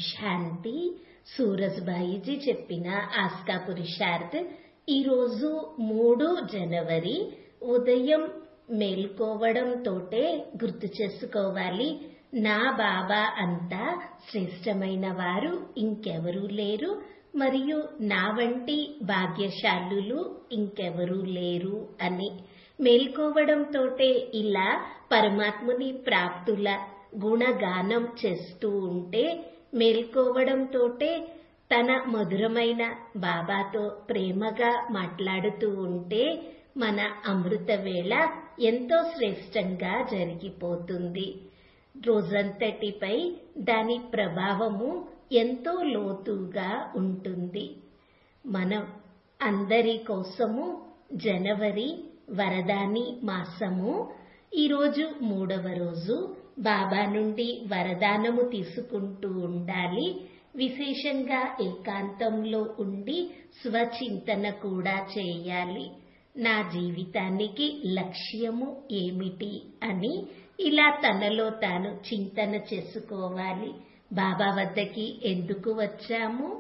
శాంతి సూరజ్బాయిజీ చెప్పిన ఆస్కా పురుషార్థ్ ఈరోజు మూడు జనవరి ఉదయం మేల్కోవడంతోటే గుర్తు చేసుకోవాలి నా బాబా అంతా శ్రేష్టమైన వారు ఇంకెవరూ లేరు మరియు నా వంటి భాగ్యశాలులు ఇంకెవరూ లేరు అని మేల్కోవడంతోటే ఇలా పరమాత్ముని ప్రాప్తుల గుణగానం చేస్తూ ఉంటే మేల్కోవడంతోటే తన మధురమైన బాబాతో ప్రేమగా మాట్లాడుతూ ఉంటే మన అమృత వేళ ఎంతో శ్రేష్టంగా జరిగిపోతుంది రోజంతటిపై దాని ప్రభావము ఎంతో లోతుగా ఉంటుంది మనం అందరి కోసము జనవరి వరదాని మాసము ఈరోజు మూడవ రోజు బాబా నుండి వరదానము తీసుకుంటూ ఉండాలి విశేషంగా ఏకాంతంలో ఉండి స్వచింతన కూడా చేయాలి నా జీవితానికి లక్ష్యము ఏమిటి అని ఇలా తనలో తాను చింతన చేసుకోవాలి బాబా వద్దకి ఎందుకు వచ్చాము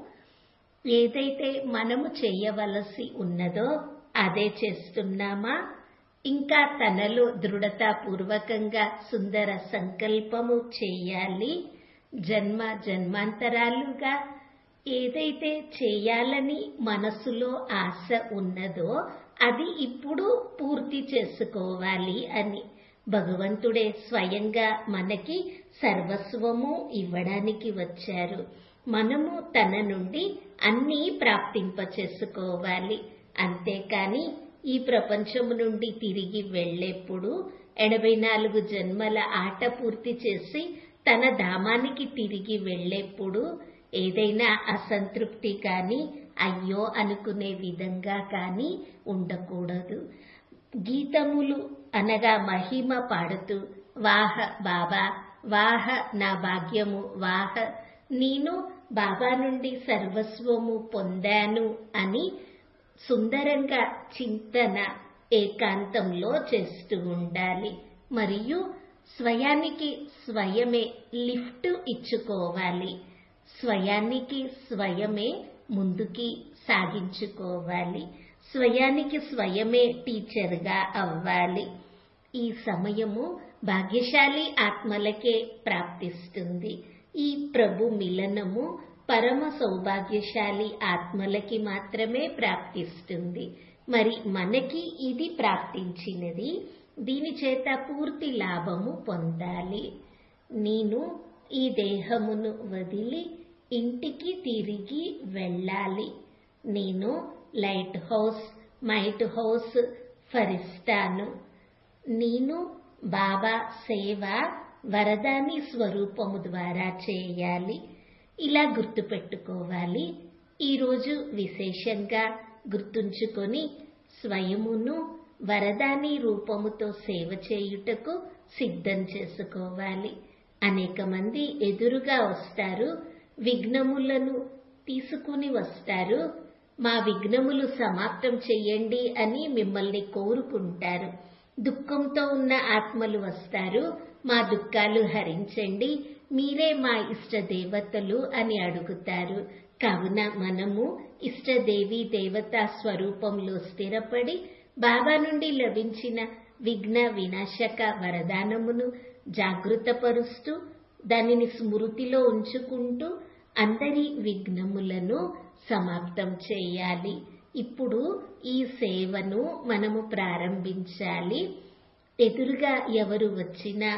ఏదైతే మనము చేయవలసి ఉన్నదో అదే చేస్తున్నామా ఇంకా తనలో దృఢతాపూర్వకంగా సుందర సంకల్పము చేయాలి జన్మ జన్మాంతరాలుగా ఏదైతే చేయాలని మనసులో ఆశ ఉన్నదో అది ఇప్పుడు పూర్తి చేసుకోవాలి అని భగవంతుడే స్వయంగా మనకి సర్వస్వము ఇవ్వడానికి వచ్చారు మనము తన నుండి అన్నీ ప్రాప్తింప చేసుకోవాలి అంతేకాని ఈ ప్రపంచము నుండి తిరిగి వెళ్లేప్పుడు ఎనభై నాలుగు జన్మల ఆట పూర్తి చేసి తన ధామానికి తిరిగి వెళ్లేప్పుడు ఏదైనా అసంతృప్తి కాని అయ్యో అనుకునే విధంగా కాని ఉండకూడదు గీతములు అనగా మహిమ పాడుతూ వాహ బాబా వాహ నా భాగ్యము వాహ నేను బాబా నుండి సర్వస్వము పొందాను అని సుందరంగా చింతన ఏకాంతంలో చేస్తూ ఉండాలి మరియు స్వయానికి స్వయమే లిఫ్ట్ ఇచ్చుకోవాలి స్వయానికి స్వయమే ముందుకి సాగించుకోవాలి స్వయానికి స్వయమే టీచర్గా అవ్వాలి ఈ సమయము భాగ్యశాలి ఆత్మలకే ప్రాప్తిస్తుంది ఈ ప్రభు మిలనము పరమ సౌభాగ్యశాలి ఆత్మలకి మాత్రమే ప్రాప్తిస్తుంది మరి మనకి ఇది ప్రాప్తించినది దీని చేత పూర్తి లాభము పొందాలి నేను ఈ దేహమును వదిలి ఇంటికి తిరిగి వెళ్ళాలి నేను లైట్ హౌస్ మైట్ హౌస్ ఫరిస్తాను నేను బాబా సేవ వరదాని స్వరూపము ద్వారా చేయాలి ఇలా గుర్తుపెట్టుకోవాలి ఈరోజు విశేషంగా గుర్తుంచుకొని స్వయమును వరదాని రూపముతో సేవ చేయుటకు సిద్ధం చేసుకోవాలి అనేక మంది ఎదురుగా వస్తారు విఘ్నములను తీసుకుని వస్తారు మా విఘ్నములు సమాప్తం చెయ్యండి అని మిమ్మల్ని కోరుకుంటారు దుఃఖంతో ఉన్న ఆత్మలు వస్తారు మా దుఃఖాలు హరించండి మీరే మా ఇష్ట దేవతలు అని అడుగుతారు కావున మనము ఇష్టదేవి దేవతా స్వరూపంలో స్థిరపడి బాబా నుండి లభించిన విఘ్న వినాశక వరదానమును జాగృతపరుస్తూ దానిని స్మృతిలో ఉంచుకుంటూ అందరి విఘ్నములను సమాప్తం చేయాలి ఇప్పుడు ఈ సేవను మనము ప్రారంభించాలి ఎదురుగా ఎవరు వచ్చినా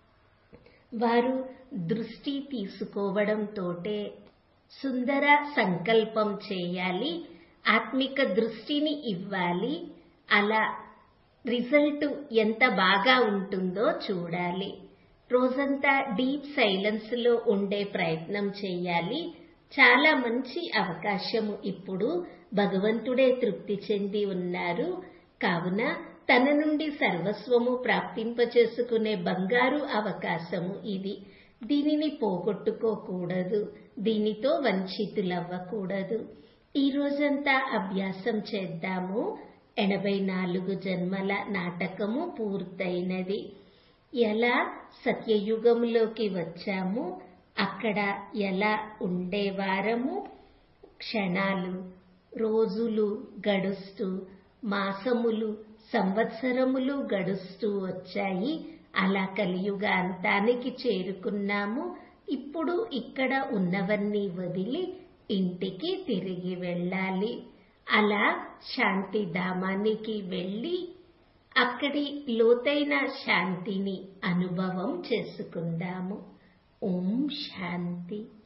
వారు దృష్టి తీసుకోవడంతోటే సుందర సంకల్పం చేయాలి ఆత్మిక దృష్టిని ఇవ్వాలి అలా రిజల్ట్ ఎంత బాగా ఉంటుందో చూడాలి రోజంతా డీప్ సైలెన్స్ లో ఉండే ప్రయత్నం చేయాలి చాలా మంచి అవకాశము ఇప్పుడు భగవంతుడే తృప్తి చెంది ఉన్నారు కావున తన నుండి సర్వస్వము ప్రాప్తింపచేసుకునే బంగారు అవకాశము ఇది దీనిని పోగొట్టుకోకూడదు దీనితో వంచితులవ్వకూడదు ఈ రోజంతా అభ్యాసం చేద్దాము ఎనభై నాలుగు జన్మల నాటకము పూర్తయినది ఎలా సత్యయుగంలోకి వచ్చాము అక్కడ ఎలా ఉండేవారము క్షణాలు రోజులు గడుస్తూ మాసములు సంవత్సరములు గడుస్తూ వచ్చాయి అలా కలియుగ అంతానికి చేరుకున్నాము ఇప్పుడు ఇక్కడ ఉన్నవన్నీ వదిలి ఇంటికి తిరిగి వెళ్ళాలి అలా శాంతిధామానికి వెళ్ళి అక్కడి లోతైన శాంతిని అనుభవం చేసుకుందాము ఓం శాంతి